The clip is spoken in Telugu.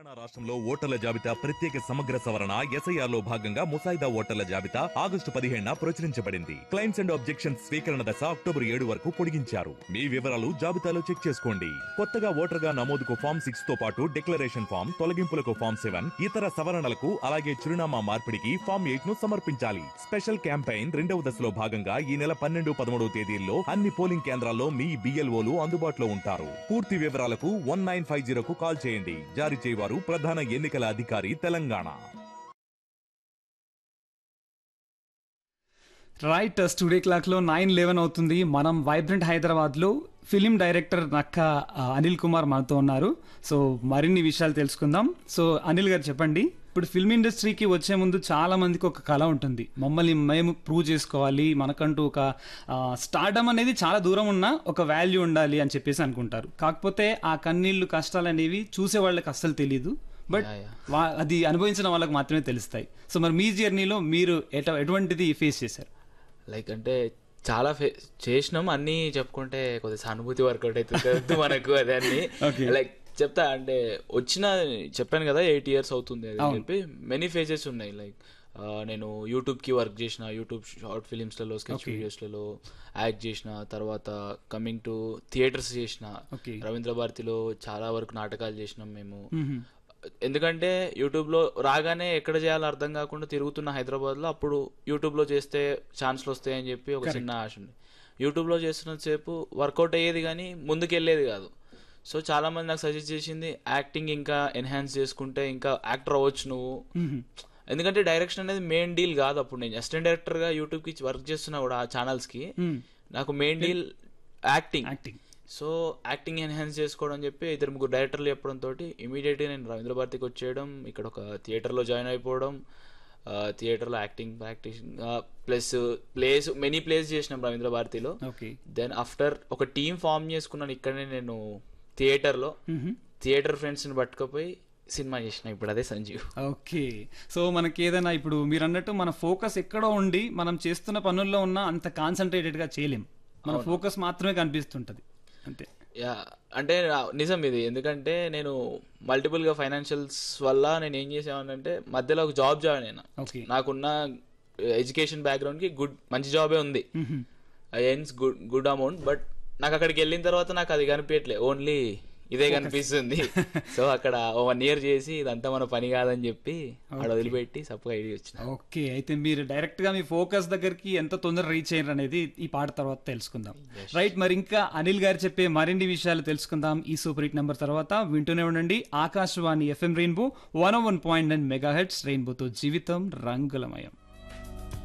తెలంగాణ రాష్ట్రంలో ఓటర్ల జాబితా ప్రత్యేక సమగ్ర సవరణ ఎస్ఐఆర్ లో భాగంగా ముసాయిదా ఓటర్ల జాబితా ఆగస్టు పదిహేడున ప్రచురించబడింది క్లైమ్స్ అండ్ ఆబ్జెక్షన్స్ స్వీకరణ దశ అక్టోబర్ ఏడు వరకు పొడిగించారు మీ వివరాలు జాబితాలో చెక్ చేసుకోండి కొత్తగా ఓటర్గా నమోదుకు ఫామ్ సిక్స్ తో పాటు డిక్లరేషన్ ఫామ్ తొలగింపులకు ఫామ్ సెవెన్ ఇతర సవరణలకు అలాగే చిరునామా మార్పిడికి ఫామ్ ఎయిట్ ను సమర్పించాలి స్పెషల్ క్యాంపెయిన్ రెండవ దశలో భాగంగా ఈ నెల పన్నెండు పదమూడవ తేదీల్లో అన్ని పోలింగ్ కేంద్రాల్లో మీ బిఎల్ఓలు అందుబాటులో ఉంటారు పూర్తి వివరాలకు వన్ నైన్ ఫైవ్ జీరోకు కాల్ చేయండి జారీ చేయవారు ప్రధాన ఎన్నికల అధికారి తెలంగాణ రైట్ స్టూడియో క్లాక్లో నైన్ లెవెన్ అవుతుంది మనం వైబ్రెంట్ హైదరాబాద్లో ఫిలిం డైరెక్టర్ నక్క ఆ, అనిల్ కుమార్ మనతో ఉన్నారు సో మరిన్ని విషయాలు తెలుసుకుందాం సో అనిల్ గారు చెప్పండి ఇప్పుడు ఫిల్మ్ ఇండస్ట్రీకి వచ్చే ముందు చాలా మందికి ఒక కళ ఉంటుంది మమ్మల్ని మేము ప్రూవ్ చేసుకోవాలి మనకంటూ ఒక స్టార్డమ్ అనేది చాలా దూరం ఉన్న ఒక వాల్యూ ఉండాలి అని చెప్పేసి అనుకుంటారు కాకపోతే ఆ కన్నీళ్ళు కష్టాలు అనేవి చూసే వాళ్ళకి అస్సలు తెలియదు బట్ వా- అది అనుభవించిన వాళ్ళకి మాత్రమే తెలుస్తాయి సో మరి మీ జర్నీలో మీరు ఎట ఎటువంటిది ఫేస్ చేశారు లైక్ అంటే చాలా ఫే చేసినాం అన్నీ చెప్పుకుంటే కొద్దిగా సానుభూతి వర్కౌట్ అవుతుంది వద్దు మనకు అదే అన్ని Okay. లైక్ చెప్తా అంటే వచ్చిన చెప్పాను కదా ఎయిట్ ఇయర్స్ అవుతుంది అది అని చెప్పి మెనీ ఫేజెస్ ఉన్నాయి లైక్ నేను యూట్యూబ్కి వర్క్ చేసిన యూట్యూబ్ షార్ట్ ఫిలిమ్స్లలో స్కెచ్ వీడియోస్లలో యాక్ట్ చేసిన తర్వాత కమింగ్ టు థియేటర్స్ చేసిన Okay. రవీంద్ర భారతిలో చాలా వరకు నాటకాలు చేసినాం మేము ఎందుకంటే యూట్యూబ్లో రాగానే ఎక్కడ చేయాలో అర్థం కాకుండా తిరుగుతున్న హైదరాబాద్లో అప్పుడు యూట్యూబ్లో చేస్తే ఛాన్స్లు వస్తాయని చెప్పి ఒక చిన్న ఆశ ఉంది యూట్యూబ్లో చేస్తున్నంతసేపు వర్కౌట్ అయ్యేది కానీ ముందుకు వెళ్ళేది కాదు సో చాలా మంది నాకు సజెస్ట్ చేసింది యాక్టింగ్ ఇంకా ఎన్హాన్స్ చేసుకుంటే ఇంకా యాక్టర్ అవ్వచ్చు నువ్వు ఎందుకంటే డైరెక్షన్ అనేది మెయిన్ డీల్ కాదు అప్పుడు నేను అసిస్టెంట్ డైరెక్టర్గా యూట్యూబ్కి వర్క్ చేస్తున్నా కూడా ఆ ఛానల్స్కి నాకు main deal acting acting so acting enhance చేసుకోవడం అని చెప్పి ఇద్దరు ముగ్గురు డైరెక్టర్లు చెప్పడం తోటి ఇమీడియట్గా నేను రవీంద్ర భారతికి వచ్చేయడం ఇక్కడ ఒక థియేటర్లో జాయిన్ అయిపోవడం థియేటర్లో acting practice plus plays many plays చేసినాం రవీంద్ర భారతిలో ఓకే దెన్ ఆఫ్టర్ ఒక టీం ఫామ్ చేసుకున్నాను ఇక్కడనే నేను థియేటర్లో థియేటర్ ఫ్రెండ్స్ని పట్టుకపోయి సినిమా చేసిన ఇప్పుడు అదే సంజీవ్ ఓకే సో మనకి ఏదైనా ఇప్పుడు మీరు అన్నట్టు మన ఫోకస్ ఎక్కడో ఉండి మనం చేస్తున్న పనుల్లో ఉన్న అంత కాన్సన్ట్రేటెడ్ గా చేయలేం మన ఫోకస్ మాత్రమే కనిపిస్తుంటది అంతే యా అంటే నా- నిజం ఇది ఎందుకంటే నేను మల్టిపుల్గా ఫైనాన్షియల్స్ వల్ల నేను ఏం చేసానంటే మధ్యలో ఒక జాబ్ జాయిన్ అయినా ఓకే నాకున్న ఎడ్యుకేషన్ బ్యాక్గ్రౌండ్కి గుడ్ మంచి జాబే ఉంది ఎన్స్ గుడ్ గుడ్ అమౌంట్ బట్ నాకు అక్కడికి వెళ్ళిన తర్వాత నాకు అది కనిపించట్లే ఓన్లీ ఇదే కనిపిస్తుంది సో అక్కడ వన్ ఇయర్ చేసి ఇదంతా మన పని కాదని చెప్పి అక్కడ వదిలిపెట్టి సప్పగా ఐడి వచ్చిన ఓకే అయితే మీరు డైరెక్ట్ గా మీ ఫోకస్ దగ్గరికి ఎంత తొందర రీచ్ అయ్యారు అనేది ఈ పాట తర్వాత తెలుసుకుందాం రైట్ మరి ఇంకా అనిల్ గారు చెప్పే మరిన్ని విషయాలు తెలుసుకుందాం ఈ సూపర్ హిట్ నెంబర్ తర్వాత వింటూనే ఉండండి Akashvani FM rainbow one one point nine megahertz రెయిన్బోతో జీవితం రంగులమయం